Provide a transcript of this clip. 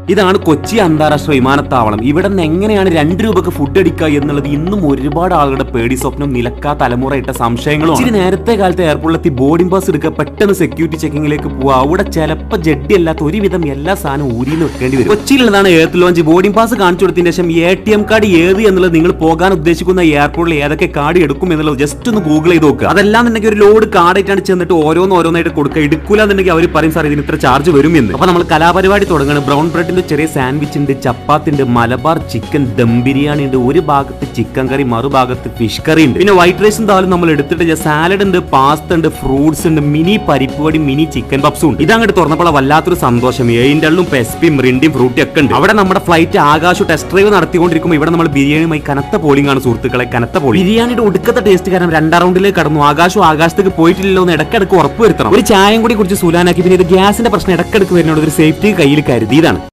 ഇതാണ് കൊച്ചി അന്താരാഷ്ട്ര വിമാനത്താവളം ഇവിടെ നിന്ന് എങ്ങനെയാണ് രണ്ട് രൂപക്ക് ഫുഡ് അടിക്കുക എന്നുള്ളത് ഇന്നും ഒരുപാട് ആളുകളുടെ പേടി സ്വപ്നം നിലക്കാ തലമുറ ഇട്ട സംശയങ്ങളും ഇച്ചിരി നേരത്തെ കാലത്ത് എയർപോർട്ടിലെത്തി ബോർഡിംഗ് പാസ് എടുക്കുക പെട്ടെന്ന് സെക്യൂരിറ്റി ചെക്കിങ്ങിലേക്ക് പോവുക അവിടെ ചിലപ്പോൾ ജഡ്ഡി അല്ലാത്ത ഒരുവിധം എല്ലാ സാധനവും ഊരിന്ന് വെക്കേണ്ടി വരും കൊച്ചിയിലുള്ളതാണ് എയർത്ത് ലോഞ്ച് ബോർഡിംഗ് പാസ് കാണിച്ചു കൊടുത്തതിന് ശേഷം എ ടി എം കാർഡ് ഏത് എന്നുള്ളത് നിങ്ങൾ പോകാൻ ഉദ്ദേശിക്കുന്ന എയർപോർട്ടിൽ ഏതൊക്കെ കാർഡ് എടുക്കും എന്നുള്ളത് ജസ്റ്റ് ഒന്ന് ഗൂഗിൾ ചെയ്ത് നോക്കുക അതെല്ലാം എന്നുണ്ടെങ്കിൽ ഒരു ലോഡ് കാർഡായിട്ടാണ് ചെന്നിട്ട് ഓരോന്ന് ഓരോന്നായിട്ട് കൊടുക്കുക എടുക്കൂല എന്നുണ്ടെങ്കിൽ അവർ പറയും സാർ ഇതിന് ഇത്ര ചാർജ് വരും എന്ന് അപ്പൊ നമ്മൾ കലാപരിപാടി തുടങ്ങുകയാണ് ബ്രൗൺ ബ്രെഡിന്റെ ചെറിയ സാൻഡ്വിച്ച് ഉണ്ട് ചപ്പാത്തി ഉണ്ട് മലബാർ ചിക്കൻ ദം ബിരിയാണി ഉണ്ട് ഒരു ഭാഗത്ത് ചിക്കൻ കറി മറുഭാഗത്ത് ഫിഷ് കറി ഉണ്ട് പിന്നെ വൈറ്റ് റൈസും ദാലും നമ്മൾ എടുത്തിട്ട് സാലഡ് ഉണ്ട് പാസ്ത ഉണ്ട് ഫ്രൂട്ട്സ് ഉണ്ട് മിനി പരിപ്പുവടി മിനി ചിക്കൻ പപ്സും ഉണ്ട് ഇതങ്ങോട്ട് തുറന്നപ്പോൾ വല്ലാത്തൊരു സന്തോഷം ഏഴിൻ്റെ ഉള്ളും പെസ്പിയും റിണ്ടിയും ഫ്രൂട്ടി ഒക്കെ ഉണ്ട് അവിടെ നമ്മുടെ ഫ്ലൈറ്റ് ആകാശു ടെസ്റ്റ് ഡ്രൈവ് നടത്തിക്കൊണ്ടിരിക്കുമ്പോൾ ഇവിടെ നമ്മൾ ബിരിയാണിയുമായി കനത്ത പോളിംഗ് ആണ് സുഹൃത്തുക്കളെ കനത്ത പോളി ബിരിയാണിയുടെ ഒടുക്കത്തെ ടേസ്റ്റ് കാരണം രണ്ടാം റൗണ്ടിലേക്ക് കടന്നു ആകാശം ആകാശത്തേക്ക് പോയിട്ടില്ലല്ലോ എന്ന് ഇടക്കിടക്ക് ഉറപ്പ് വരുത്തണം ഒരു ചായയും കൂടി കുറിച്ച് സുലാനാക്കി പിന്നെ ഇത് ഗ്യാസിന്റെ പ്രശ്നം ഇടക്കിടക്ക് വരുന്നതുകൊണ്ട് ഒരു സേഫ്റ്റി കയ്യിൽ കരുതിയതാണ്